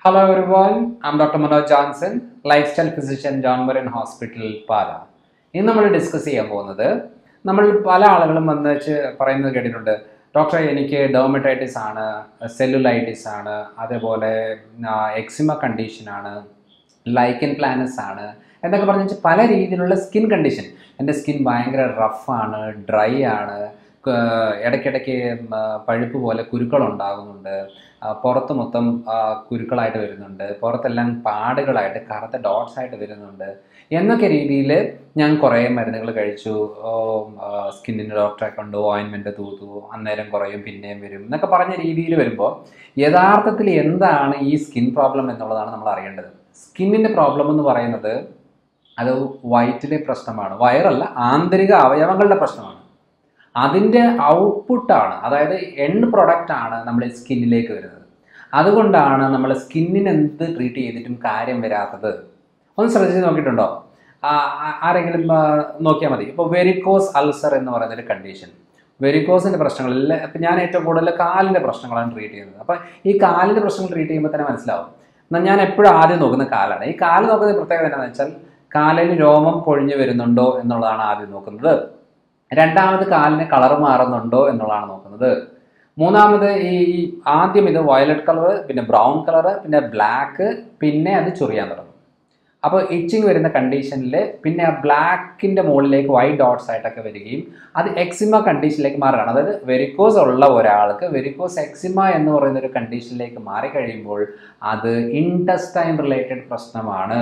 Hello everyone, I'm Dr. Manoj Johnson, lifestyle physician John Moran Hospital, പാല ഇന്ന് നമ്മൾ discuss ചെയ്യാൻ പോകുന്നത് നമ്മൾ പല ആളുകളും വന്ന് വെച്ച് പറയുന്നത് കേട്ടിട്ടുണ്ട് ഡോക്ടറെ എനിക്ക് ഡെർമറ്റൈറ്റിസ് ആണ് സെല്ലുലൈറ്റിസ് ആണ് അതേപോലെ എക്സിമ കണ്ടീഷൻ ആണ് ലൈക്കൻ പ്ലാനസ് ആണ് എന്നൊക്കെ പറഞ്ഞു വെച്ചാൽ പല രീതിയിലുള്ള സ്കിൻ കണ്ടീഷൻ എൻ്റെ സ്കിൻ ഭയങ്കര റഫാണ് ഡ്രൈ ആണ് ക- ഇടയ്ക്കിടയ്ക്ക് ഉം, ആ, പഴുപ്പ് പോലെ കുരുക്കൾ ഉണ്ടാകുന്നുണ്ട് ആ, പുറത്ത് മൊത്തം ആ, കുരുക്കളായിട്ട് വരുന്നുണ്ട് പുറത്തെല്ലാം പാടുകളായിട്ട് കറുത്ത ഡോട്ട്സ് ആയിട്ട് വരുന്നുണ്ട് എന്നൊക്കെ രീതിയിൽ ഞാൻ കുറേ മരുന്നുകൾ കഴിച്ചു സ്കിന്നിൻ്റെ ഡോക്ടറെ കണ്ടു ഓയിൻമെൻറ്റ് തൂത്തു അന്നേരം കുറയും പിന്നെയും വരും എന്നൊക്കെ പറഞ്ഞ രീതിയിൽ വരുമ്പോൾ യഥാർത്ഥത്തിൽ എന്താണ് ഈ സ്കിൻ പ്രോബ്ലം എന്നുള്ളതാണ് നമ്മൾ അറിയേണ്ടത് സ്കിന്നിൻ്റെ പ്രോബ്ലം എന്ന് പറയുന്നത് അത് വയറ്റിലെ പ്രശ്നമാണ് വയറല്ല ആന്തരിക അവയവങ്ങളുടെ പ്രശ്നമാണ് അതിൻ്റെ ഔട്ട്പുട്ടാണ് അതായത് എൻഡ് പ്രൊഡക്റ്റ് ആണ് നമ്മുടെ സ്കിന്നിലേക്ക് വരുന്നത് അതുകൊണ്ടാണ് നമ്മൾ സ്കിന്നിന് എന്ത് ട്രീറ്റ് ചെയ്തിട്ടും കാര്യം വരാത്തത് ഒന്ന് ശ്രദ്ധിച്ച് നോക്കിയിട്ടുണ്ടോ ആ, ആ- ആരെങ്കിലും നോക്കിയാൽ മതി ഇപ്പോൾ വെരിക്കോസ് അൾസർ എന്ന് പറയുന്ന ഒരു കണ്ടീഷൻ വെരിക്കോസിൻ്റെ പ്രശ്നങ്ങളിൽ ഇപ്പം ഞാൻ ഏറ്റവും കൂടുതൽ കാലിൻ്റെ പ്രശ്നങ്ങളാണ് ട്രീറ്റ് ചെയ്യുന്നത് അപ്പം ഈ കാലിൻ്റെ പ്രശ്നങ്ങൾ ട്രീറ്റ് ചെയ്യുമ്പോൾ തന്നെ മനസ്സിലാവും എന്നാൽ ഞാൻ എപ്പോഴും ആദ്യം നോക്കുന്ന കാലാണ് ഈ കാല് നോക്കുന്ന പ്രത്യേകത എന്താണെന്ന് വെച്ചാൽ കാലിൽ രോമം പൊഴിഞ്ഞു വരുന്നുണ്ടോ എന്നുള്ളതാണ് ആദ്യം നോക്കുന്നത് രണ്ടാമത് കാലിന് കളർ മാറുന്നുണ്ടോ എന്നുള്ളതാണ് നോക്കുന്നത് മൂന്നാമത് ഈ ഈ ആദ്യം ഇത് വയലറ്റ് കളർ പിന്നെ ബ്രൗൺ കളർ പിന്നെ ബ്ലാക്ക് പിന്നെ അത് ചൊറിയാൻ തുടങ്ങും അപ്പോൾ ഇച്ചിങ് വരുന്ന കണ്ടീഷനിൽ പിന്നെ ആ ബ്ലാക്കിൻ്റെ മുകളിലേക്ക് വൈറ്റ് ഡോട്ട്സ് ആയിട്ടൊക്കെ വരികയും അത് എക്സിമ കണ്ടീഷനിലേക്ക് മാറുകയാണ് അതായത് വെരിക്കോസ് ഉള്ള ഒരാൾക്ക് വെരിക്കോസ് എക്സിമ എന്ന് പറയുന്ന ഒരു കണ്ടീഷനിലേക്ക് മാറിക്കഴിയുമ്പോൾ അത് ഇൻറ്റസ്റ്റൈൻ റിലേറ്റഡ് പ്രശ്നമാണ്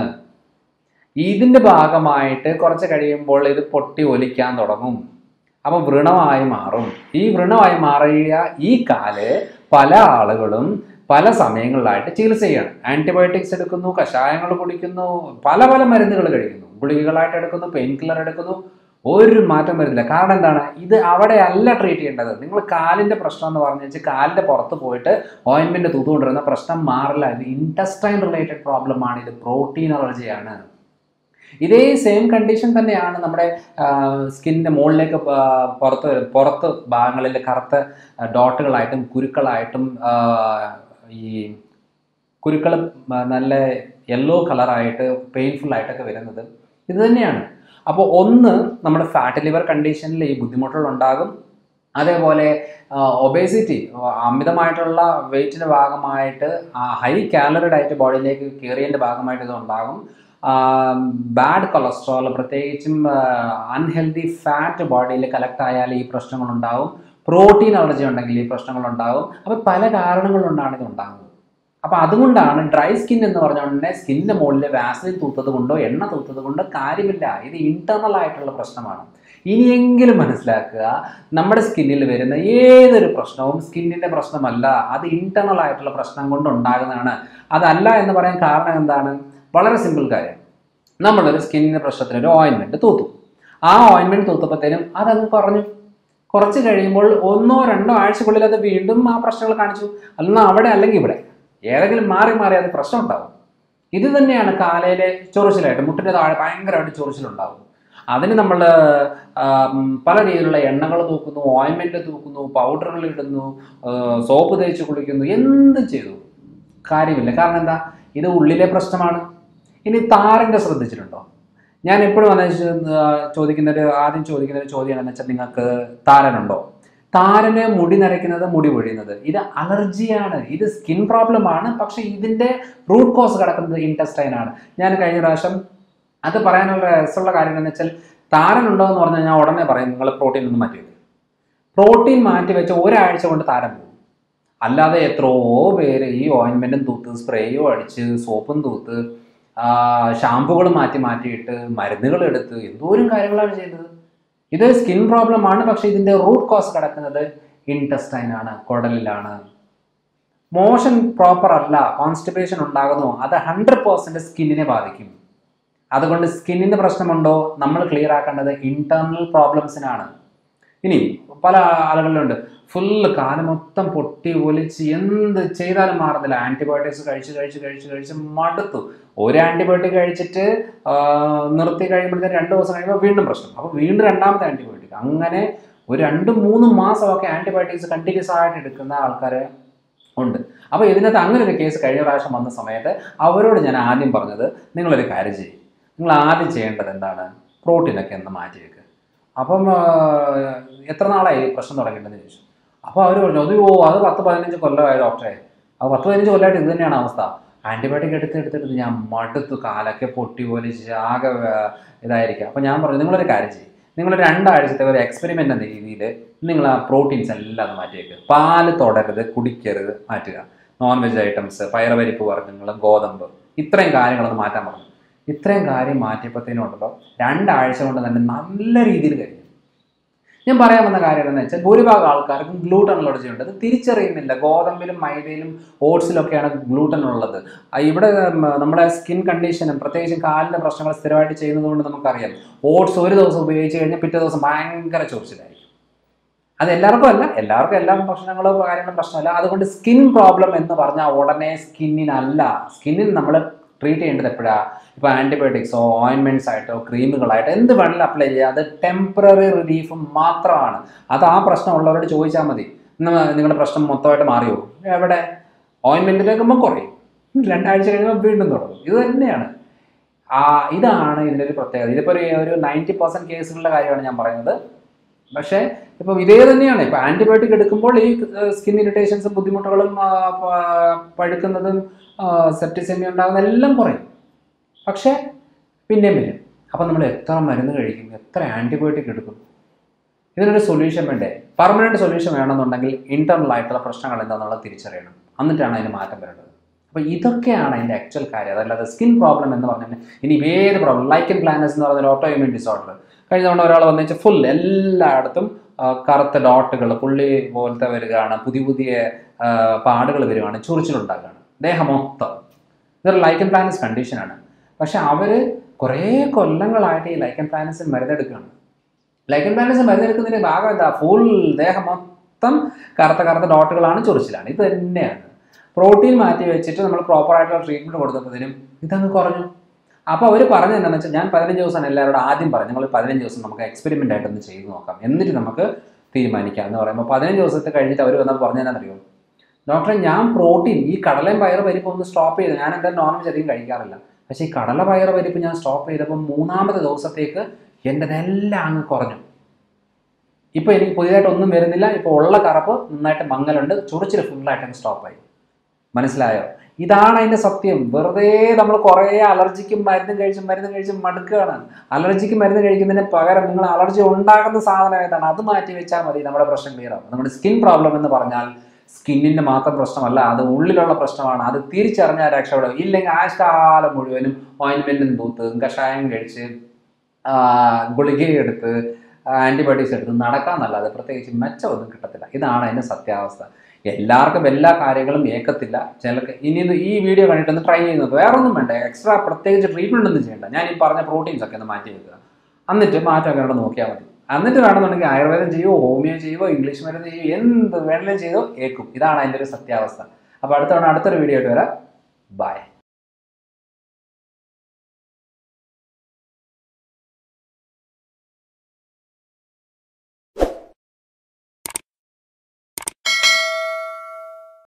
ഇതിൻ്റെ ഭാഗമായിട്ട് കുറച്ച് കഴിയുമ്പോൾ ഇത് പൊട്ടി ഒലിക്കാൻ തുടങ്ങും അപ്പോൾ വ്രണമായി മാറും ഈ വ്രണമായി മാറിയ ഈ കാല് പല ആളുകളും പല സമയങ്ങളിലായിട്ട് ചികിത്സ ചെയ്യണം ആൻറ്റിബയോട്ടിക്സ് എടുക്കുന്നു കഷായങ്ങൾ കുടിക്കുന്നു പല പല മരുന്നുകൾ കഴിക്കുന്നു ഗുളികകളായിട്ട് എടുക്കുന്നു പെയിൻ കില്ലർ എടുക്കുന്നു ഒരു മാറ്റം വരുന്നില്ല കാരണം എന്താണ് ഇത് അവിടെ അല്ല ട്രീറ്റ് ചെയ്യേണ്ടത് നിങ്ങൾ കാലിൻ്റെ പ്രശ്നം എന്ന് പറഞ്ഞു വെച്ചാൽ കാലിൻ്റെ പുറത്ത് പോയിട്ട് ഓയിൻമെൻറ്റ് തൂത്തുകൊണ്ടിരുന്ന പ്രശ്നം മാറില്ല ഇത് ഇൻറ്റസ്റ്റൈൻ റിലേറ്റഡ് പ്രോബ്ലം ആണ് ഇത് പ്രോട്ടീൻ അലർജിയാണ് ഇതേ സെയിം കണ്ടീഷൻ തന്നെയാണ് നമ്മുടെ സ്കിന്നിൻ്റെ മുകളിലേക്ക് പ- പുറത്ത് വരും- പുറത്ത് ഭാഗങ്ങളിൽ കറുത്ത ഡോട്ടുകളായിട്ടും കുരുക്കളായിട്ടും ആ, ഈ കുരുക്കൾ നല്ല യെല്ലോ കളറായിട്ട് പെയിൻഫുൾ ആയിട്ടൊക്കെ വരുന്നത് ഇത് തന്നെയാണ് അപ്പോൾ ഒന്ന് നമ്മുടെ ഫാറ്റ് ലിവർ കണ്ടീഷനിൽ ഈ ബുദ്ധിമുട്ടുകൾ ഉണ്ടാകും അതേപോലെ ഒബേസിറ്റി അമിതമായിട്ടുള്ള വെയിറ്റിൻ്റെ ഭാഗമായിട്ട് ഹൈ കാലറി ഡയറ്റ് ബോഡിയിലേക്ക് കയറിയതിൻ്റെ ഭാഗമായിട്ട് ഇത് ഉണ്ടാകും ബാഡ് കൊളസ്ട്രോൾ പ്രത്യേകിച്ചും അൺഹെൽത്തി ഫാറ്റ് ബോഡിയിൽ കലക്ട് ആയാൽ ഈ പ്രശ്നങ്ങളുണ്ടാവും പ്രോട്ടീൻ അലർജി ഉണ്ടെങ്കിൽ ഈ പ്രശ്നങ്ങളുണ്ടാവും അപ്പോൾ പല കാരണങ്ങളുകൊണ്ടാണ് ഇത് ഉണ്ടാകുന്നത് അപ്പോൾ അതുകൊണ്ടാണ് ഡ്രൈ സ്കിൻ എന്ന് പറഞ്ഞ ഉടനെ സ്കിന്നിൻ്റെ മുകളിൽ വാസലിൻ തൂത്തത് കൊണ്ടോ എണ്ണ തൂത്തത് കൊണ്ടോ കാര്യമില്ല ഇത് ഇന്റർണൽ ആയിട്ടുള്ള പ്രശ്നമാണ് ഇനിയെങ്കിലും മനസ്സിലാക്കുക നമ്മുടെ സ്കിന്നിൽ വരുന്ന ഏതൊരു പ്രശ്നവും സ്കിന്നിൻ്റെ പ്രശ്നമല്ല അത് ഇന്റർണൽ ആയിട്ടുള്ള പ്രശ്നം കൊണ്ട് ഉണ്ടാകുന്നതാണ് അതല്ല എന്ന് പറയാൻ കാരണം എന്താണ് വളരെ സിമ്പിൾ കാര്യം നമ്മളൊരു സ്കിന്നിൻ്റെ പ്രശ്നത്തിന് ഒരു ഓയിൻമെൻറ്റ് തൂത്തു ആ ഓയിൻമെൻറ്റ് തൂത്തപ്പോഴത്തേനും അതങ്ങ് കുറഞ്ഞു കുറച്ച് കഴിയുമ്പോൾ ഒന്നോ രണ്ടോ ആഴ്ചക്കുള്ളിൽ അത് വീണ്ടും ആ പ്രശ്നങ്ങൾ കാണിച്ചു അല്ല അവിടെ അല്ലെങ്കിൽ ഇവിടെ ഏതെങ്കിലും മാറി മാറി അത് പ്രശ്നം ഉണ്ടാവും ഇത് തന്നെയാണ് കാലയിലെ ചൊറിച്ചിലായിട്ട് മുട്ടിൻ്റെ താഴെ ഭയങ്കരമായിട്ട് ചൊറിച്ചിലുണ്ടാവും അതിന് നമ്മൾ പല രീതിയിലുള്ള എണ്ണകൾ തൂക്കുന്നു ഓയിൻമെൻറ്റ് തൂക്കുന്നു പൗഡറുകൾ ഇടുന്നു സോപ്പ് തേച്ച് കുളിക്കുന്നു എന്ത് ചെയ്തു കാര്യമില്ല കാരണം എന്താ ഇത് ഉള്ളിലെ പ്രശ്നമാണ് ഇനി താരൻ്റെ ശ്രദ്ധിച്ചിട്ടുണ്ടോ ഞാൻ എപ്പോഴും വന്ന ചോദിക്കുന്ന ഒരു ആദ്യം ചോദിക്കുന്ന ഒരു ചോദ്യം എന്താണെന്ന് വെച്ചാൽ നിങ്ങൾക്ക് താരനുണ്ടോ താരന് മുടി നരയ്ക്കുന്നത് മുടി പൊഴിയുന്നത് ഇത് അലർജിയാണ് ഇത് സ്കിൻ പ്രോബ്ലം ആണ് പക്ഷെ ഇതിന്റെ റൂട്ട് കോസ് കിടക്കുന്നത് ഇൻറ്റസ്റ്റൈൻ ആണ് ഞാൻ കഴിഞ്ഞ പ്രാവശ്യം അത് പറയാനുള്ള രസമുള്ള കാര്യം എന്താണെന്ന് വെച്ചാൽ താരനുണ്ടോ എന്ന് പറഞ്ഞാൽ ഞാൻ ഉടനെ പറയും നിങ്ങൾ പ്രോട്ടീൻ ഒന്ന് മാറ്റി വെക്കും പ്രോട്ടീൻ മാറ്റി വെച്ച ഒരാഴ്ച കൊണ്ട് താരം പോകും അല്ലാതെ എത്രയോ പേര് ഈ ഓയിൻമെൻറ്റും തൂത്ത് സ്പ്രേയും അടിച്ച് സോപ്പും തൂത്ത് ഷാമ്പുകൾ മാറ്റി മാറ്റിയിട്ട് മരുന്നുകൾ എടുത്ത് എന്തോരം കാര്യങ്ങളാണ് ചെയ്തത് ഇത് സ്കിൻ പ്രോബ്ലം ആണ് പക്ഷേ ഇതിൻ്റെ റൂട്ട് കോസ് കിടക്കുന്നത് ഇൻറ്റസ്റ്റൈൻ ആണ് കുടലിലാണ് മോഷൻ പ്രോപ്പർ അല്ല കോൺസ്റ്റിപ്പേഷൻ ഉണ്ടാകുന്നു അത് ഹൺഡ്രഡ് പേഴ്സൻറ്റ് സ്കിന്നിനെ ബാധിക്കും അതുകൊണ്ട് സ്കിന്നിൻ്റെ പ്രശ്നമുണ്ടോ നമ്മൾ ക്ലിയർ ആക്കേണ്ടത് ഇന്റേണൽ പ്രോബ്ലംസിനാണ് ഇനി പല ആളുകളിലുണ്ട് ഫുള്ള് കാലം മൊത്തം പൊട്ടി ഒലിച്ച് എന്ത് ചെയ്താലും മാറുന്നില്ല ആൻറ്റിബയോട്ടിക്സ് കഴിച്ച് കഴിച്ച് കഴിച്ച് കഴിച്ച് മടുത്തു ഒരു ആൻറ്റിബയോട്ടിക് കഴിച്ചിട്ട് ആ, നിർത്തി കഴിയുമ്പോഴത്തേക്ക് രണ്ട് ദിവസം കഴിയുമ്പോൾ വീണ്ടും പ്രശ്നം അപ്പോൾ വീണ്ടും രണ്ടാമത്തെ ആൻറ്റിബയോട്ടിക് അങ്ങനെ ഒരു രണ്ട് മൂന്ന് മാസമൊക്കെ ആൻറ്റിബയോട്ടിക്സ് കണ്ടിന്യൂസ് ആയിട്ട് എടുക്കുന്ന ആൾക്കാർ ഉണ്ട് അപ്പോൾ ഇതിനകത്ത് അങ്ങനെ ഒരു കേസ് കഴിഞ്ഞ പ്രാവശ്യം വന്ന സമയത്ത് അവരോട് ഞാൻ ആദ്യം പറഞ്ഞത് നിങ്ങളൊരു കാര്യം ചെയ്യും നിങ്ങൾ ആദ്യം ചെയ്യേണ്ടത് എന്താണ് പ്രോട്ടീനൊക്കെ ഒന്ന് മാറ്റി വെക്കുക അപ്പം ആ, എത്ര നാളായി ഈ പ്രശ്നം തുടങ്ങിയിട്ടുണ്ടെന്ന് ചോദിച്ചു അപ്പോൾ അവർ പറഞ്ഞു അത് ഓ അത് പത്ത് പതിനഞ്ച് കൊല്ലമായി ഡോക്ടറെ അത് പത്ത് പതിനഞ്ച് കൊല്ലമായിട്ട് ഇത് തന്നെയാണ് അവസ്ഥ ആൻറ്റിബയോട്ടിക് എടുത്ത് എടുത്തെടുത്ത് ഞാൻ മടുത്തു കാലൊക്കെ പൊട്ടി പോലെ ആകെ ആ, ഇതായിരിക്കും അപ്പോൾ ഞാൻ പറഞ്ഞു നിങ്ങളൊരു കാര്യം ചെയ്യും നിങ്ങൾ രണ്ടാഴ്ചത്തെ ഒരു എക്സ്പെരിമെൻ്റ് എന്ന രീതിയിൽ നിങ്ങൾ ആ പ്രോട്ടീൻസ് എല്ലാം ഒന്ന് മാറ്റി വെക്കുക പാല് തൊടരുത് കുടിക്കരുത് മാറ്റുക നോൺ വെജ് ഐറ്റംസ് പയറുപരിപ്പ് വർഗ്ഗങ്ങൾ ഗോതമ്പ് ഇത്രയും കാര്യങ്ങളൊന്ന് മാറ്റാൻ പറഞ്ഞു ഇത്രയും കാര്യം മാറ്റിയപ്പോഴത്തേനും ഉണ്ടല്ലോ രണ്ടാഴ്ച കൊണ്ട് തന്നെ നല്ല രീതിയിൽ കഴിഞ്ഞു ഞാൻ പറയാൻ വന്ന കാര്യം എന്താണെന്ന് വെച്ചാൽ ഭൂരിഭാഗം ആൾക്കാർക്കും ഗ്ലൂട്ടൺ അലർജി ഉണ്ട് അത് തിരിച്ചറിയുന്നില്ല ഗോതമ്പിലും മൈദയിലും ഓട്സിലൊക്കെയാണ് ഗ്ലൂട്ടൺ ഉള്ളത് ആ, ഇവിടെ ഉം, നമ്മുടെ സ്കിൻ കണ്ടീഷനും പ്രത്യേകിച്ചും കാലിൻ്റെ പ്രശ്നങ്ങൾ സ്ഥിരമായിട്ട് ചെയ്യുന്നത് കൊണ്ട് നമുക്കറിയാം ഓട്സ് ഒരു ദിവസം ഉപയോഗിച്ച് കഴിഞ്ഞാൽ പിറ്റേ ദിവസം ഭയങ്കര ചൊറിച്ചിലായിരിക്കും അത് എല്ലാവർക്കും അല്ല എല്ലാവർക്കും എല്ലാ ഭക്ഷണങ്ങളോ കാര്യങ്ങളും പ്രശ്നമല്ല അതുകൊണ്ട് സ്കിൻ പ്രോബ്ലം എന്ന് പറഞ്ഞാൽ ഉടനെ സ്കിന്നിനല്ല സ്കിന്നിന് നമ്മൾ ട്രീറ്റ് ചെയ്യേണ്ടത് എപ്പോഴാണ് ഇപ്പോൾ ആൻറ്റിബയോട്ടിക്സോ ഓയിൻമെൻറ്റ്സ് ആയിട്ടോ ക്രീമുകളായിട്ടോ എന്ത് വേണമെങ്കിലും അപ്ലൈ ചെയ്യുക അത് ടെമ്പററി റിലീഫ് മാത്രമാണ് അത് ആ പ്രശ്നമുള്ളവരോട് ചോദിച്ചാൽ മതി "നിങ്ങ- നിങ്ങളുടെ പ്രശ്നം മൊത്തമായിട്ട് മാറിയോ എവിടെ ഓയിൻമെൻറ്റിലേക്കുമ്പോൾ കുറയും രണ്ടാഴ്ച കഴിയുമ്പോൾ വീണ്ടും തുടങ്ങും ഇത് തന്നെയാണ് ആ ഇതാണ് ഇതിൻ്റെ ഒരു പ്രത്യേകത ഇതിപ്പോൾ ഒരു ഒരു നയൻറ്റി പെർസെൻറ്റ് കേസുകളുടെ കാര്യമാണ് ഞാൻ പറയുന്നത് പക്ഷേ ഇപ്പം ഇതേ തന്നെയാണ് ഇപ്പം ആൻറ്റിബയോട്ടിക് എടുക്കുമ്പോൾ ഈ സ്കിൻ ഇറിറ്റേഷൻസും ബുദ്ധിമുട്ടുകളും ആ, പ- പഴുക്കുന്നതും സെപ്റ്റിസെമി ഉണ്ടാകുന്ന എല്ലാം കുറയും പക്ഷേ പിന്നെയും വരും അപ്പം നമ്മൾ എത്ര മരുന്ന് കഴിക്കും എത്ര ആൻറ്റിബയോട്ടിക് എടുക്കും ഇതിനൊരു സൊല്യൂഷൻ വേണ്ടേ പെർമനൻറ്റ് സൊല്യൂഷൻ വേണമെന്നുണ്ടെങ്കിൽ ഇന്റർണൽ ആയിട്ടുള്ള പ്രശ്നങ്ങൾ എന്താണെന്നുള്ളത് തിരിച്ചറിയണം എന്നിട്ടാണ് അതിന് മാറ്റം വരേണ്ടത് അപ്പോൾ ഇതൊക്കെയാണ് അതിൻ്റെ ആക്ച്വൽ കാര്യം അതല്ലാതെ സ്കിൻ പ്രോബ്ലം എന്ന് പറഞ്ഞാൽ ഇനി ഏത് പ്രോബ്ലം ലൈക്കൻ പ്ലാനസ് എന്ന് പറയുന്ന ഓട്ടോ ഇമ്യൂൺ ഡിസോർഡർ കഴിഞ്ഞ തവണ ഒരാൾ വന്നു വെച്ചാൽ ഫുൾ എല്ലായിടത്തും ആ, കറുത്ത ഡോട്ടുകൾ പുള്ളി പോലത്തെ വരികയാണ് പുതിയ പുതിയ പാടുകൾ വരികയാണ് ചൊറിച്ചിലുണ്ടാക്കുകയാണ് ദേഹം മൊത്തം ഇതൊരു ലൈക്കൻ പ്ലാനസ് കണ്ടീഷനാണ് പക്ഷെ അവർ കുറേ കൊല്ലങ്ങളായിട്ട് ഈ ലൈക്കൻ പ്ലാനസിന് മരുന്നെടുക്കുകയാണ് ലൈക്കൻ പ്ലാനസ് മരുന്നെടുക്കുന്നതിൻ്റെ ഭാഗം എന്താ ഫുൾ ദേഹം മൊത്തം കറുത്ത കറുത്ത ഡോട്ടുകളാണ് ചൊറിച്ചിലാണ് ഇത് തന്നെയാണ് പ്രോട്ടീൻ മാറ്റി വെച്ചിട്ട് നമ്മൾ പ്രോപ്പറായിട്ടുള്ള ട്രീറ്റ്മെൻറ്റ് കൊടുത്തപ്പോഴത്തേനും ഇതങ്ങ് കുറഞ്ഞു അപ്പോൾ അവർ പറഞ്ഞത് എന്താണെന്ന് വെച്ചാൽ ഞാൻ പതിനഞ്ച് ദിവസമാണ് എല്ലാവരോടും ആദ്യം പറഞ്ഞു നിങ്ങൾ പതിനഞ്ച് ദിവസം നമുക്ക് എക്സ്പെരിമെൻ്റ് ആയിട്ടൊന്ന് ചെയ്ത് നോക്കാം എന്നിട്ട് നമുക്ക് തീരുമാനിക്കാം എന്ന് പറയുമ്പോൾ പതിനഞ്ച് ദിവസത്തെ കഴിഞ്ഞിട്ട് അവർ വന്നപ്പോൾ പറഞ്ഞതെന്നറിയോ ഡോക്ടറെ ഞാൻ പ്രോട്ടീൻ ഈ കടലയും പയറ് പരിപ്പ് ഒന്ന് സ്റ്റോപ്പ് ചെയ്ത് ഞാൻ എന്തായാലും നോൺ വെജ് അധികം കഴിക്കാറില്ല പക്ഷേ ഈ കടല പയറ് പരിപ്പ് ഞാൻ സ്റ്റോപ്പ് ചെയ്തപ്പോൾ മൂന്നാമത്തെ ദിവസത്തേക്ക് എൻ്റെ എല്ലാം അങ്ങ് കുറഞ്ഞു ഇപ്പോൾ എനിക്ക് പുതിയതായിട്ട് ഒന്നും വരുന്നില്ല ഇപ്പോൾ ഉള്ള കറപ്പ് നന്നായിട്ട് മങ്ങലുണ്ട് ചൊറിച്ചിൽ ഫുള്ളായിട്ട് അങ്ങ് സ്റ്റോപ്പായി മനസ്സിലായോ ഇതാണ് അതിൻ്റെ സത്യം വെറുതെ നമ്മൾ കുറേ അലർജിക്കും മരുന്നും കഴിച്ചും മരുന്നും കഴിച്ചും മടുക്കുകയാണ് അലർജിക്ക് മരുന്ന് കഴിക്കുന്നതിന് പകരം നിങ്ങൾ അലർജി ഉണ്ടാക്കുന്ന സാധനം ഏതാണ് അത് മാറ്റി വെച്ചാൽ മതി നമ്മുടെ പ്രശ്നം ക്ലിയർ ആവും നമ്മുടെ സ്കിൻ പ്രോബ്ലം എന്ന് പറഞ്ഞാൽ സ്കിന്നിൻ്റെ മാത്രം പ്രശ്നമല്ല അത് ഉള്ളിലുള്ള പ്രശ്നമാണ് അത് തിരിച്ചറിഞ്ഞാൽ രക്ഷപ്പെടും ഇല്ലെങ്കിൽ ആഴ്ചകാലം മുഴുവനും ഓയിൻമെൻറ്റും തൂത്ത് കഷായം കഴിച്ച് ആ, ഗുളികയെടുത്ത് ആൻറ്റിബയോട്ടിക്സ് എടുത്ത് നടക്കാന്നല്ലാതെ പ്രത്യേകിച്ച് മെച്ചമൊന്നും കിട്ടത്തില്ല ഇതാണ് അതിൻ്റെ സത്യാവസ്ഥ എല്ലാവർക്കും എല്ലാ കാര്യങ്ങളും ഏക്കത്തില്ല ചിലർക്ക് ഇനി ഇത് ഈ വീഡിയോ കണ്ടിട്ട് ഒന്ന് ട്രൈ ചെയ്യുന്നത് വേറെ ഒന്നും വേണ്ട എക്സ്ട്രാ പ്രത്യേകിച്ച് ട്രീറ്റ്മെൻ്റ് ഒന്നും ചെയ്യണ്ട ഞാൻ ഈ പറഞ്ഞ പ്രോട്ടീൻസ് ഒക്കെ ഒന്ന് മാറ്റി വെക്കുക എന്നിട്ട് മാറ്റമൊക്കെ അവിടെ നോക്കിയാൽ മതി എന്നിട്ട് വേണമെന്നുണ്ടെങ്കിൽ ആയുർവേദം ചെയ്യുമോ ഹോമിയോ ചെയ്യുമോ ഇംഗ്ലീഷ് മരുന്ന് ചെയ്യുമോ എന്ത് വേണമെങ്കിലും ചെയ്തോ ഏക്കും ഇതാണ് അതിൻ്റെ ഒരു സത്യാവസ്ഥ അപ്പോൾ അടുത്ത തവണ അടുത്തൊരു വീഡിയോ ആയിട്ട് വരാം ബൈ